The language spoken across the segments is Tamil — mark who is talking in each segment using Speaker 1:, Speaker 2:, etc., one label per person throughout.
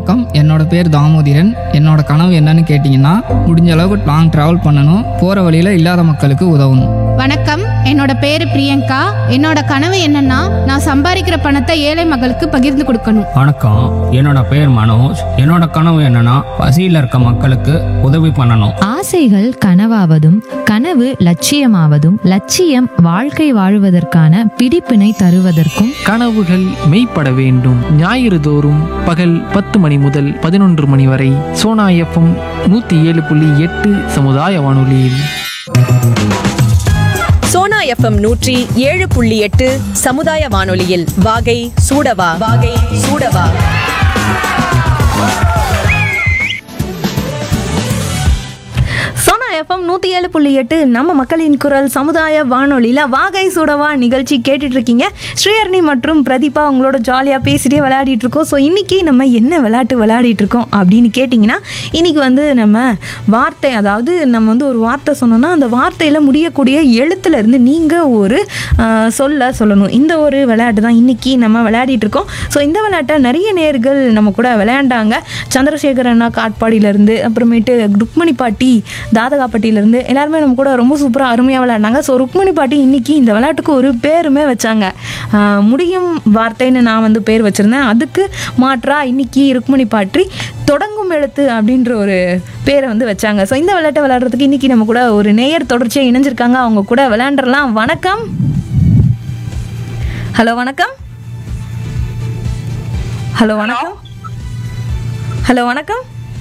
Speaker 1: வணக்கம் என்னோட பேர் தாமோதிரன் என்னோட கனவு என்னன்னு கேட்டிங்கன்னா முடிஞ்ச அளவுக்கு லாங் ட்ராவல் பண்ணணும் போகிற வழியில் இல்லாத மக்களுக்கு உதவணும்
Speaker 2: வணக்கம் என்னோட பேரு பிரியங்கா என்னோட கனவு என்னன்னா நான் சம்பாதிக்கிற பணத்தை ஏழை மக்களுக்கு பகிர்ந்து கொடுக்கணும்
Speaker 3: வணக்கம் என்னோட பேர் மனோஜ் என்னோட கனவு என்னன்னா பசியில் இருக்க மக்களுக்கு உதவி பண்ணணும்
Speaker 4: ஆசைகள் கனவாவதும் கனவு லட்சியமாவதும் லட்சியம் வாழ்க்கை வாழுவதற்கான பிடிப்பினை தருவதற்கும்
Speaker 5: கனவுகள் மெய்ப்பட வேண்டும் ஞாயிறு தோறும் பகல் பத்து மணி முதல் பதினொன்று மணி வரை சோனா எஃப்எம் நூற்றி ஏழு புள்ளி எட்டு சமுதாய வானொலியில்
Speaker 6: சோனா எஃப்எம் நூற்றி ஏழு புள்ளி எட்டு சமுதாய வானொலியில் வாகை சூடவா வாகை சூடவா
Speaker 7: சோனா எஃப்எம் நூற்றி ஏழு புள்ளி எட்டு நம்ம மக்களின் குரல் சமுதாய வானொலியில் வாகை சுடவா நிகழ்ச்சி கேட்டுட்டு இருக்கீங்க ஸ்ரீஹர்ணி மற்றும் பிரதீபா உங்களோட ஜாலியாக பேசிட்டே விளையாடிட்டு இருக்கோம் ஸோ இன்னைக்கு நம்ம என்ன விளையாட்டு விளையாடிட்டு இருக்கோம் அப்படின்னு கேட்டிங்கன்னா இன்னைக்கு வந்து நம்ம வார்த்தை அதாவது நம்ம வந்து ஒரு வார்த்தை சொன்னோம்னா அந்த வார்த்தையில் முடியக்கூடிய எழுத்துல இருந்து நீங்கள் ஒரு ஆஹ், சொல்ல சொல்லணும் இந்த ஒரு விளையாட்டு தான் இன்னைக்கு நம்ம விளையாடிட்டு இருக்கோம் ஸோ இந்த விளையாட்டை நிறைய நேர்கள் நம்ம கூட விளையாண்டாங்க சந்திரசேகர் அண்ணா காட்பாடியிலேருந்து அப்புறமேட்டு ருக்மணி பாட்டி தாதகாப்பட்டியிலேருந்து எல்லாருமே நம்ம கூட ரொம்ப சூப்பராக அருமையாக விளையாண்டாங்க ஸோ ருக்மணி பாட்டி இன்னைக்கு இந்த விளையாட்டுக்கு ஒரு பேருமே வச்சாங்க ஆஹ், முடியும் வார்த்தைன்னு நான் வந்து பேர் வச்சுருந்தேன் அதுக்கு மாற்றா இன்னைக்கு ருக்மணி பாட்டி தொடங்கும் எழுத்து அப்படின்ற ஒரு பேரை வந்து வச்சாங்க ஸோ இந்த விளையாட்டை விளையாடுறதுக்கு இன்னைக்கு நம்ம கூட ஒரு நேயர் தொடர்ச்சியாக இணைஞ்சிருக்காங்க அவங்க கூட விளையாண்டுறலாம் வணக்கம் ஹலோ வணக்கம் ஹலோ வணக்கம் ஹலோ வணக்கம்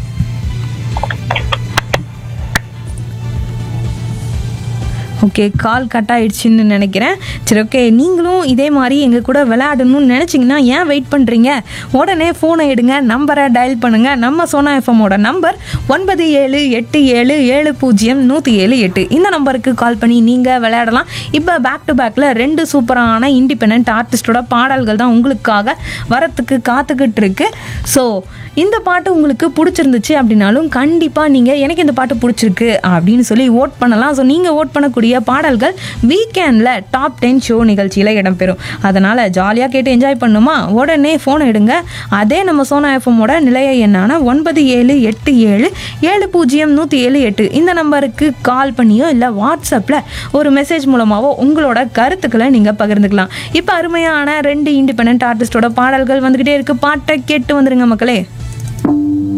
Speaker 7: ஓகே கால் கட் ஆயிடுச்சுன்னு நினைக்கிறேன் சரி ஓகே நீங்களும் இதே மாதிரி எங்கள் கூட விளையாடணும்னு நினச்சிங்கன்னா ஏன் வெயிட் பண்ணுறீங்க உடனே ஃபோனை எடுங்க நம்பரை டயல் பண்ணுங்கள் நம்ம சோனா எஃப்எம்மோட நம்பர் ஒன்பது ஏழு எட்டு ஏழு ஏழு பூஜ்ஜியம் நூற்றி ஏழு எட்டு இந்த நம்பருக்கு கால் பண்ணி நீங்கள் விளையாடலாம் இப்போ பேக் டு பேக்கில் ரெண்டு சூப்பரான இண்டிபெண்ட் ஆர்டிஸ்டோட பாடல்கள் தான் உங்களுக்காக வரத்துக்கு காத்துக்கிட்டு இருக்கு ஸோ இந்த பாட்டு உங்களுக்கு பிடிச்சிருந்துச்சு அப்படின்னாலும் கண்டிப்பாக நீங்கள் எனக்கு இந்த பாட்டு பிடிச்சிருக்கு அப்படின்னு சொல்லி ஓட் பண்ணலாம் ஸோ நீங்கள் ஓட் பண்ணக்கூடிய பாடல்கள் வீக்கெண்டில் டாப் டென் ஷோ நிகழ்ச்சியில் இடம்பெறும் அதனால் ஜாலியாக கேட்டு என்ஜாய் பண்ணுமா உடனே ஃபோனை எடுங்க அதே நம்ம சோனா எஃப்எம்மோட நிலைய எண்ணான ஒன்பது ஏழு எட்டு ஏழு ஏழு பூஜ்ஜியம் நூற்றி ஏழு எட்டு இந்த நம்பருக்கு கால் பண்ணியோ இல்லை வாட்ஸ்அப்பில் ஒரு மெசேஜ் மூலமாகவோ உங்களோட கருத்துக்களை நீங்கள் பகிர்ந்துக்கலாம் இப்போ அருமையான ரெண்டு இண்டிபெண்ட் ஆர்டிஸ்டோட பாடல்கள் வந்துக்கிட்டே இருக்குது பாட்டை கேட்டு வந்துருங்க மக்களே